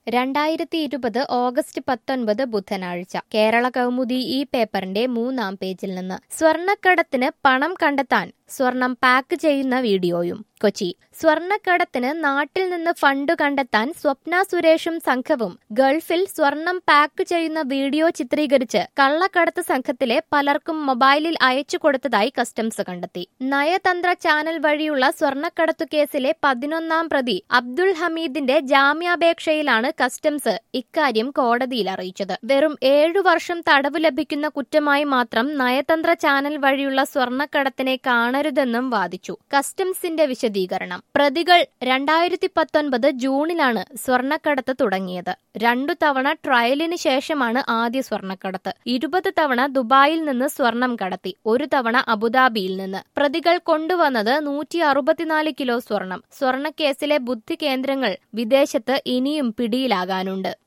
രണ്ടായിരത്തി ഇരുപത് ഓഗസ്റ്റ് പത്തൊൻപത് ബുധനാഴ്ച കേരള കൗമുദി ഈ പേപ്പറിന്റെ മൂന്നാം പേജിൽ നിന്ന് സ്വർണ്ണക്കടത്തിന് പണം കണ്ടെത്താൻ സ്വർണം പാക്ക് ചെയ്യുന്ന വീഡിയോയും കൊച്ചി സ്വർണ്ണക്കടത്തിന് നാട്ടിൽ നിന്ന് ഫണ്ട് കണ്ടെത്താൻ സ്വപ്ന സുരേഷും സംഘവും ഗൾഫിൽ സ്വർണം പാക്ക് ചെയ്യുന്ന വീഡിയോ ചിത്രീകരിച്ച് കള്ളക്കടത്ത് സംഘത്തിലെ പലർക്കും മൊബൈലിൽ അയച്ചു കൊടുത്തതായി കസ്റ്റംസ് കണ്ടെത്തി നയതന്ത്ര ചാനൽ വഴിയുള്ള സ്വർണ്ണക്കടത്തു കേസിലെ പതിനൊന്നാം പ്രതി അബ്ദുൾ ഹമീദിന്റെ ജാമ്യാപേക്ഷയിലാണ് കസ്റ്റംസ് ഇക്കാര്യം കോടതിയിൽ അറിയിച്ചത് വെറും ഏഴു വർഷം തടവ് ലഭിക്കുന്ന കുറ്റമായി മാത്രം നയതന്ത്ര ചാനൽ വഴിയുള്ള സ്വർണ്ണക്കടത്തിനെ കാണരുതെന്നും വാദിച്ചു കസ്റ്റംസിന്റെ വിശദീകരണം പ്രതികൾ രണ്ടായിരത്തി പത്തൊൻപത് ജൂണിലാണ് സ്വർണ്ണക്കടത്ത് തുടങ്ങിയത് രണ്ടു തവണ ട്രയലിന് ശേഷമാണ് ആദ്യ സ്വർണ്ണക്കടത്ത് ഇരുപത് തവണ ദുബായിൽ നിന്ന് സ്വർണം കടത്തി ഒരു തവണ അബുദാബിയിൽ നിന്ന് പ്രതികൾ കൊണ്ടുവന്നത് നൂറ്റി അറുപത്തിനാല് കിലോ സ്വർണം സ്വർണ്ണക്കേസിലെ ബുദ്ധി കേന്ദ്രങ്ങൾ വിദേശത്ത് ഇനിയും പിടിയിലാകാനുണ്ട്